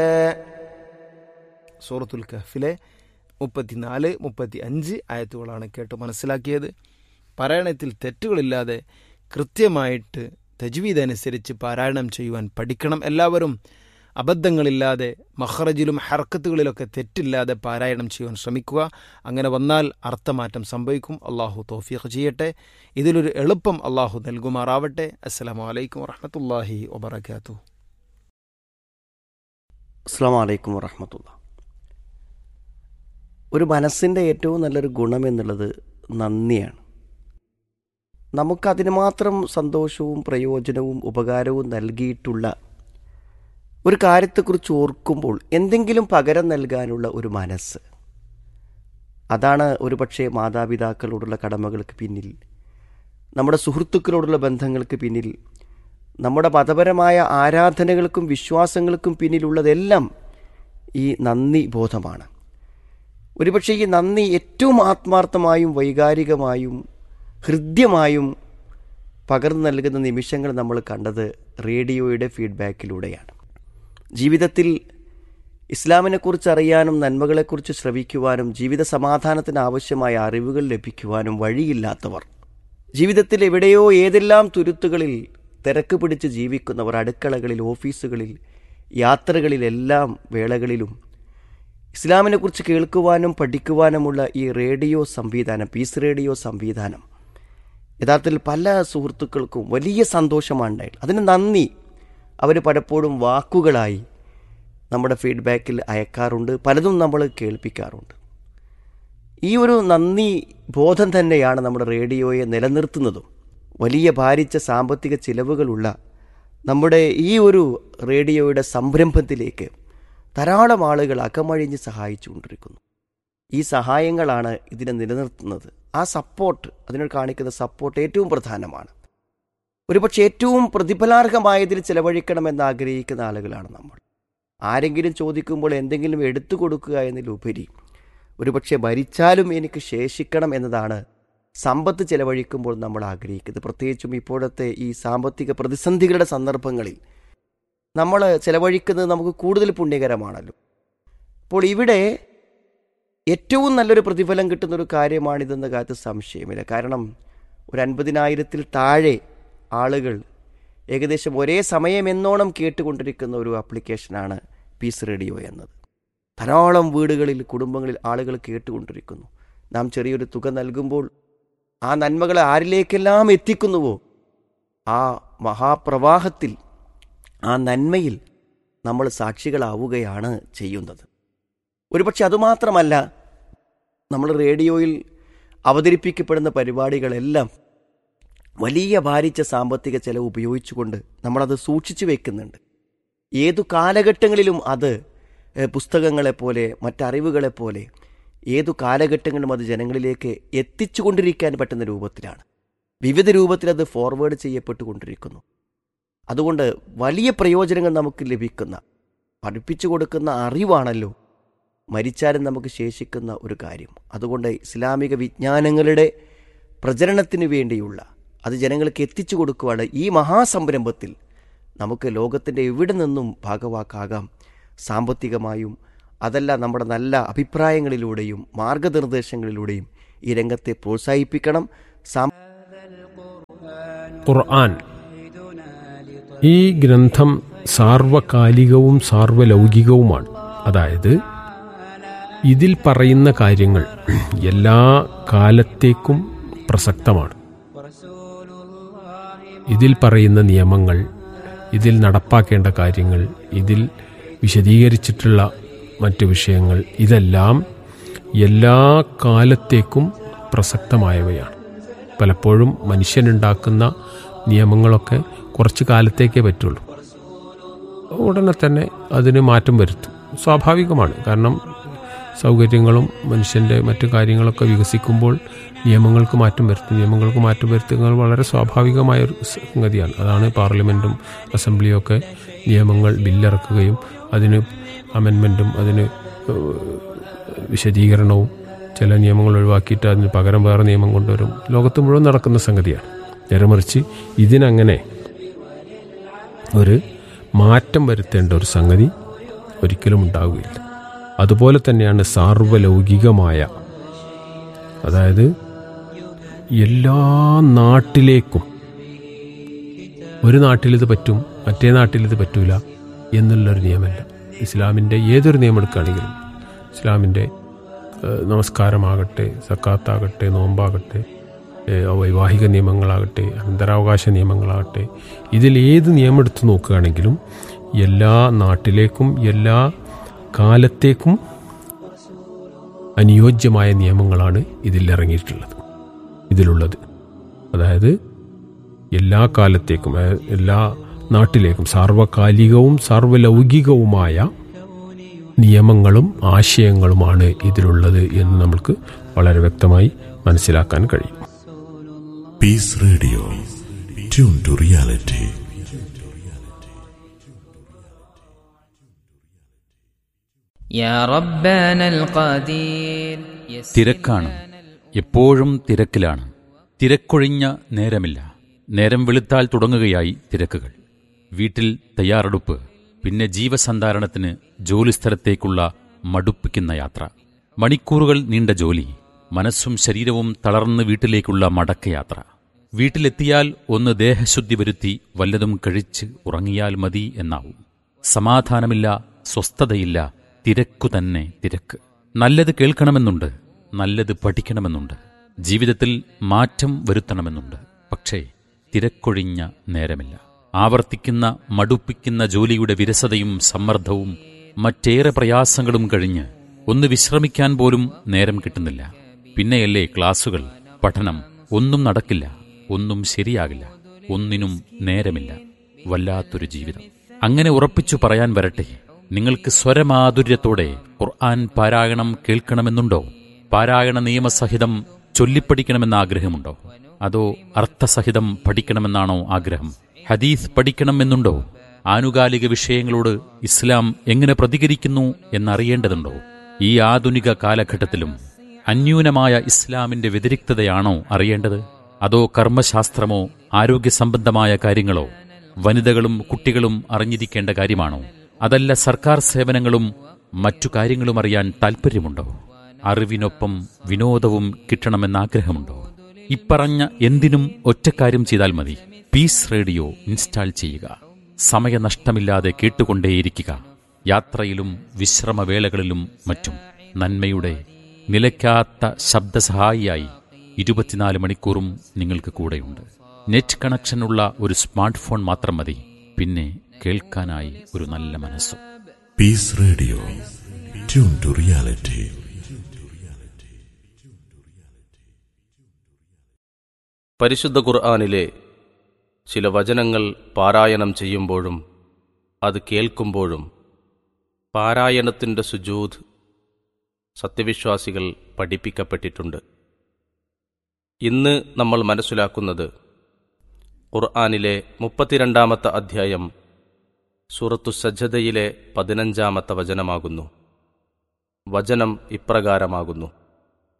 സൂറത്തുൽ കഹഫിലെ മുപ്പത്തിനാല് മുപ്പത്തി അഞ്ച് ആയത്തുകളാണ് കേട്ട് മനസ്സിലാക്കിയത് പാരായണത്തിൽ തെറ്റുകളില്ലാതെ കൃത്യമായിട്ട് തജ്വീദ് അനുസരിച്ച് പാരായണം ചെയ്യുവാൻ പഠിക്കണം എല്ലാവരും അബദ്ധങ്ങളില്ലാതെ മഹ്റജിലും ഹർക്കത്തുകളിലൊക്കെ തെറ്റില്ലാതെ പാരായണം ചെയ്യുവാൻ ശ്രമിക്കുക അങ്ങനെ വന്നാൽ അർത്ഥമാറ്റം സംഭവിക്കും അള്ളാഹു തോഫീഖ് ചെയ്യട്ടെ ഇതിലൊരു എളുപ്പം അള്ളാഹു നൽകുമാറാവട്ടെ അസ്സലാമു അലൈക്കും വറഹമത്തല്ലാഹി വബർക്കാത്തു അസ്സാം വലൈക്കും വറഹമത്തുള്ള ഒരു മനസ്സിൻ്റെ ഏറ്റവും നല്ലൊരു ഗുണം എന്നുള്ളത് നന്ദിയാണ് നമുക്കതിന് മാത്രം സന്തോഷവും പ്രയോജനവും ഉപകാരവും നൽകിയിട്ടുള്ള ഒരു കാര്യത്തെക്കുറിച്ച് ഓർക്കുമ്പോൾ എന്തെങ്കിലും പകരം നൽകാനുള്ള ഒരു മനസ്സ് അതാണ് ഒരുപക്ഷെ മാതാപിതാക്കളോടുള്ള കടമകൾക്ക് പിന്നിൽ നമ്മുടെ സുഹൃത്തുക്കളോടുള്ള ബന്ധങ്ങൾക്ക് പിന്നിൽ നമ്മുടെ മതപരമായ ആരാധനകൾക്കും വിശ്വാസങ്ങൾക്കും പിന്നിലുള്ളതെല്ലാം ഈ നന്ദി ബോധമാണ് ഒരുപക്ഷെ ഈ നന്ദി ഏറ്റവും ആത്മാർത്ഥമായും വൈകാരികമായും ഹൃദ്യമായും പകർന്നു നൽകുന്ന നിമിഷങ്ങൾ നമ്മൾ കണ്ടത് റേഡിയോയുടെ ഫീഡ്ബാക്കിലൂടെയാണ് ജീവിതത്തിൽ ഇസ്ലാമിനെക്കുറിച്ച് അറിയാനും നന്മകളെക്കുറിച്ച് ശ്രവിക്കുവാനും ജീവിത സമാധാനത്തിന് ആവശ്യമായ അറിവുകൾ ലഭിക്കുവാനും വഴിയില്ലാത്തവർ ജീവിതത്തിൽ എവിടെയോ ഏതെല്ലാം തുരുത്തുകളിൽ തിരക്ക് പിടിച്ച് ജീവിക്കുന്നവർ അടുക്കളകളിൽ ഓഫീസുകളിൽ യാത്രകളിലെല്ലാം വേളകളിലും ഇസ്ലാമിനെക്കുറിച്ച് കേൾക്കുവാനും പഠിക്കുവാനുമുള്ള ഈ റേഡിയോ സംവിധാനം പീസ് റേഡിയോ സംവിധാനം യഥാർത്ഥത്തിൽ പല സുഹൃത്തുക്കൾക്കും വലിയ സന്തോഷമാണ് ഉണ്ടായിട്ടുള്ളത് അതിന് നന്ദി അവർ പലപ്പോഴും വാക്കുകളായി നമ്മുടെ ഫീഡ്ബാക്കിൽ അയക്കാറുണ്ട് പലതും നമ്മൾ കേൾപ്പിക്കാറുണ്ട് ഈ ഒരു നന്ദി ബോധം തന്നെയാണ് നമ്മുടെ റേഡിയോയെ നിലനിർത്തുന്നതും വലിയ ഭാരിച്ച സാമ്പത്തിക ചിലവുകളുള്ള നമ്മുടെ ഈ ഒരു റേഡിയോയുടെ സംരംഭത്തിലേക്ക് ധാരാളം ആളുകൾ അകമഴിഞ്ഞ് സഹായിച്ചുകൊണ്ടിരിക്കുന്നു ഈ സഹായങ്ങളാണ് ഇതിനെ നിലനിർത്തുന്നത് ആ സപ്പോർട്ട് അതിനോട് കാണിക്കുന്ന സപ്പോർട്ട് ഏറ്റവും പ്രധാനമാണ് ഒരുപക്ഷെ ഏറ്റവും പ്രതിഫലാർഹമായതിൽ ചെലവഴിക്കണമെന്ന് ആഗ്രഹിക്കുന്ന ആളുകളാണ് നമ്മൾ ആരെങ്കിലും ചോദിക്കുമ്പോൾ എന്തെങ്കിലും എടുത്തു കൊടുക്കുക എന്നതിലുപരി ഒരുപക്ഷെ ഭരിച്ചാലും എനിക്ക് ശേഷിക്കണം എന്നതാണ് സമ്പത്ത് ചെലവഴിക്കുമ്പോൾ നമ്മൾ ആഗ്രഹിക്കുന്നത് പ്രത്യേകിച്ചും ഇപ്പോഴത്തെ ഈ സാമ്പത്തിക പ്രതിസന്ധികളുടെ സന്ദർഭങ്ങളിൽ നമ്മൾ ചെലവഴിക്കുന്നത് നമുക്ക് കൂടുതൽ പുണ്യകരമാണല്ലോ അപ്പോൾ ഇവിടെ ഏറ്റവും നല്ലൊരു പ്രതിഫലം കിട്ടുന്ന ഒരു കാര്യമാണിതെന്ന കാര്യത്തിൽ സംശയമില്ല കാരണം ഒരു അൻപതിനായിരത്തിൽ താഴെ ആളുകൾ ഏകദേശം ഒരേ സമയം എന്നോണം കേട്ടുകൊണ്ടിരിക്കുന്ന ഒരു ആപ്ലിക്കേഷനാണ് പീസ് റേഡിയോ എന്നത് ധാരാളം വീടുകളിൽ കുടുംബങ്ങളിൽ ആളുകൾ കേട്ടുകൊണ്ടിരിക്കുന്നു നാം ചെറിയൊരു തുക നൽകുമ്പോൾ ആ നന്മകളെ ആരിലേക്കെല്ലാം എത്തിക്കുന്നുവോ ആ മഹാപ്രവാഹത്തിൽ ആ നന്മയിൽ നമ്മൾ സാക്ഷികളാവുകയാണ് ചെയ്യുന്നത് ഒരുപക്ഷെ അതുമാത്രമല്ല നമ്മൾ റേഡിയോയിൽ അവതരിപ്പിക്കപ്പെടുന്ന പരിപാടികളെല്ലാം വലിയ ഭാരിച്ച സാമ്പത്തിക ചെലവ് ഉപയോഗിച്ചുകൊണ്ട് നമ്മളത് സൂക്ഷിച്ചു വെക്കുന്നുണ്ട് ഏതു കാലഘട്ടങ്ങളിലും അത് പുസ്തകങ്ങളെപ്പോലെ മറ്ററിവുകളെപ്പോലെ ഏതു കാലഘട്ടങ്ങളിലും അത് ജനങ്ങളിലേക്ക് എത്തിച്ചുകൊണ്ടിരിക്കാൻ പറ്റുന്ന രൂപത്തിലാണ് വിവിധ രൂപത്തിൽ അത് ഫോർവേഡ് ചെയ്യപ്പെട്ടുകൊണ്ടിരിക്കുന്നു അതുകൊണ്ട് വലിയ പ്രയോജനങ്ങൾ നമുക്ക് ലഭിക്കുന്ന പഠിപ്പിച്ചു കൊടുക്കുന്ന അറിവാണല്ലോ മരിച്ചാലും നമുക്ക് ശേഷിക്കുന്ന ഒരു കാര്യം അതുകൊണ്ട് ഇസ്ലാമിക വിജ്ഞാനങ്ങളുടെ പ്രചരണത്തിന് വേണ്ടിയുള്ള അത് ജനങ്ങൾക്ക് എത്തിച്ചു കൊടുക്കുവാണ് ഈ മഹാസംരംഭത്തിൽ നമുക്ക് ലോകത്തിൻ്റെ എവിടെ നിന്നും ഭാഗവാക്കാകാം സാമ്പത്തികമായും അതല്ല നമ്മുടെ നല്ല അഭിപ്രായങ്ങളിലൂടെയും മാർഗനിർദ്ദേശങ്ങളിലൂടെയും ഈ രംഗത്തെ പ്രോത്സാഹിപ്പിക്കണം ഖുർആൻ ഈ ഗ്രന്ഥം സാർവകാലികവും സാർവലൗകികവുമാണ് അതായത് ഇതിൽ പറയുന്ന കാര്യങ്ങൾ എല്ലാ കാലത്തേക്കും പ്രസക്തമാണ് ഇതിൽ പറയുന്ന നിയമങ്ങൾ ഇതിൽ നടപ്പാക്കേണ്ട കാര്യങ്ങൾ ഇതിൽ വിശദീകരിച്ചിട്ടുള്ള മറ്റു വിഷയങ്ങൾ ഇതെല്ലാം എല്ലാ കാലത്തേക്കും പ്രസക്തമായവയാണ് പലപ്പോഴും മനുഷ്യനുണ്ടാക്കുന്ന നിയമങ്ങളൊക്കെ കുറച്ച് കാലത്തേക്കേ പറ്റുള്ളൂ ഉടനെ തന്നെ അതിന് മാറ്റം വരുത്തും സ്വാഭാവികമാണ് കാരണം സൗകര്യങ്ങളും മനുഷ്യൻ്റെ മറ്റു കാര്യങ്ങളൊക്കെ വികസിക്കുമ്പോൾ നിയമങ്ങൾക്ക് മാറ്റം വരുത്തും നിയമങ്ങൾക്ക് മാറ്റം വരുത്തുന്നത് വളരെ സ്വാഭാവികമായ ഒരു സംഗതിയാണ് അതാണ് പാർലമെൻറ്റും അസംബ്ലിയും ഒക്കെ നിയമങ്ങൾ ബില്ലിറക്കുകയും അതിന് അമെൻമെൻറ്റും അതിന് വിശദീകരണവും ചില നിയമങ്ങൾ ഒഴിവാക്കിയിട്ട് അതിന് പകരം വേറെ നിയമം കൊണ്ടുവരും ലോകത്ത് മുഴുവൻ നടക്കുന്ന സംഗതിയാണ് നേരെ മറിച്ച് ഇതിനങ്ങനെ ഒരു മാറ്റം വരുത്തേണ്ട ഒരു സംഗതി ഒരിക്കലും ഉണ്ടാവുകയില്ല അതുപോലെ തന്നെയാണ് സാർവലൗകികമായ അതായത് എല്ലാ നാട്ടിലേക്കും ഒരു നാട്ടിലിത് പറ്റും മറ്റേ നാട്ടിലിത് പറ്റൂല എന്നുള്ളൊരു നിയമമല്ല ഇസ്ലാമിൻ്റെ ഏതൊരു നിയമം എടുക്കുകയാണെങ്കിലും ഇസ്ലാമിൻ്റെ ഏഹ്, നമസ്കാരമാകട്ടെ സക്കാത്താകട്ടെ നോമ്പാകട്ടെ ഏഹ്, വൈവാഹിക നിയമങ്ങളാകട്ടെ അനന്തരാവകാശ നിയമങ്ങളാകട്ടെ ഇതിൽ ഏത് നിയമം എടുത്ത് നോക്കുകയാണെങ്കിലും എല്ലാ നാട്ടിലേക്കും എല്ലാ കാലത്തേക്കും അനുയോജ്യമായ നിയമങ്ങളാണ് ഇതിൽ ഇറങ്ങിയിട്ടുള്ളത് ഇതിലുള്ളത് അതായത് എല്ലാ കാലത്തേക്കും അതായത് എല്ലാ നാട്ടിലേക്കും സാർവകാലികവും സാർവലൗകികവുമായ നിയമങ്ങളും ആശയങ്ങളുമാണ് ഇതിലുള്ളത് എന്ന് നമുക്ക് വളരെ വ്യക്തമായി മനസ്സിലാക്കാൻ കഴിയും Peace Radio. Tune to reality. يا ربنا القدير തിരക്കാണ് എപ്പോഴും തിരക്കിലാണ് തിരക്കൊഴിഞ്ഞ നേരമില്ല നേരം വെളുത്താൽ തുടങ്ങുകയായി തിരക്കുകൾ വീട്ടിൽ തയ്യാറെടുപ്പ് പിന്നെ ജീവസന്ധാരണത്തിന് ജോലിസ്ഥലത്തേക്കുള്ള മടുപ്പിക്കുന്ന യാത്ര മണിക്കൂറുകൾ നീണ്ട ജോലി മനസ്സും ശരീരവും തളർന്ന് വീട്ടിലേക്കുള്ള മടക്കയാത്ര വീട്ടിലെത്തിയാൽ ഒന്ന് ദേഹശുദ്ധി വരുത്തി വല്ലതും കഴിച്ച് ഉറങ്ങിയാൽ മതി എന്നാവും സമാധാനമില്ല സ്വസ്ഥതയില്ല തിരക്കു തന്നെ തിരക്ക് നല്ലത് കേൾക്കണമെന്നുണ്ട് നല്ലത് പഠിക്കണമെന്നുണ്ട് ജീവിതത്തിൽ മാറ്റം വരുത്തണമെന്നുണ്ട് പക്ഷേ തിരക്കൊഴിഞ്ഞ നേരമില്ല ആവർത്തിക്കുന്ന മടുപ്പിക്കുന്ന ജോലിയുടെ വിരസതയും സമ്മർദ്ദവും മറ്റേറെ പ്രയാസങ്ങളും കഴിഞ്ഞ് ഒന്ന് വിശ്രമിക്കാൻ പോലും നേരം കിട്ടുന്നില്ല പിന്നെയല്ലേ ക്ലാസുകൾ പഠനം ഒന്നും നടക്കില്ല ഒന്നും ശരിയാകില്ല ഒന്നിനും നേരമില്ല വല്ലാത്തൊരു ജീവിതം അങ്ങനെ ഉറപ്പിച്ചു പറയാൻ വരട്ടെ നിങ്ങൾക്ക് സ്വരമാധുര്യത്തോടെ ഖുർആൻ പാരായണം കേൾക്കണമെന്നുണ്ടോ പാരായണ നിയമസഹിതം ചൊല്ലിപ്പഠിക്കണമെന്ന ആഗ്രഹമുണ്ടോ അതോ അർത്ഥസഹിതം പഠിക്കണമെന്നാണോ ആഗ്രഹം ഹദീസ് പഠിക്കണമെന്നുണ്ടോ ആനുകാലിക വിഷയങ്ങളോട് ഇസ്ലാം എങ്ങനെ പ്രതികരിക്കുന്നു എന്നറിയേണ്ടതുണ്ടോ ഈ ആധുനിക കാലഘട്ടത്തിലും അന്യൂനമായ ഇസ്ലാമിന്റെ വ്യതിരിക്തതയാണോ അറിയേണ്ടത് അതോ കർമ്മശാസ്ത്രമോ ആരോഗ്യ സംബന്ധമായ കാര്യങ്ങളോ വനിതകളും കുട്ടികളും അറിഞ്ഞിരിക്കേണ്ട കാര്യമാണോ അതല്ല സർക്കാർ സേവനങ്ങളും മറ്റു കാര്യങ്ങളും അറിയാൻ താൽപ്പര്യമുണ്ടോ അറിവിനൊപ്പം വിനോദവും കിട്ടണമെന്ന ആഗ്രഹമുണ്ടോ ഇപ്പറഞ്ഞ എന്തിനും ഒറ്റക്കാര്യം ചെയ്താൽ മതി പീസ് റേഡിയോ ഇൻസ്റ്റാൾ ചെയ്യുക സമയനഷ്ടമില്ലാതെ കേട്ടുകൊണ്ടേയിരിക്കുക യാത്രയിലും വിശ്രമവേളകളിലും മറ്റും നന്മയുടെ നിലയ്ക്കാത്ത ശബ്ദസഹായിയായി ഇരുപത്തിനാല് മണിക്കൂറും നിങ്ങൾക്ക് കൂടെയുണ്ട് നെറ്റ് കണക്ഷനുള്ള ഒരു സ്മാർട്ട് ഫോൺ മാത്രം മതി പിന്നെ കേൾക്കാനായി ഒരു നല്ല മനസ്സും Peace Radio. Tune to reality. പരിശുദ്ധ ഖുർആാനിലെ ചില വചനങ്ങൾ പാരായണം ചെയ്യുമ്പോഴും അത് കേൾക്കുമ്പോഴും പാരായണത്തിൻ്റെ സുജൂദ് സത്യവിശ്വാസികൾ പഠിപ്പിക്കപ്പെട്ടിട്ടുണ്ട് ഇന്ന് നമ്മൾ മനസ്സിലാക്കുന്നത് ഖുർആാനിലെ മുപ്പത്തിരണ്ടാമത്തെ അധ്യായം സൂറത്തു സജ്ജതയിലെ പതിനഞ്ചാമത്തെ വചനമാകുന്നു വചനം ഇപ്രകാരമാകുന്നു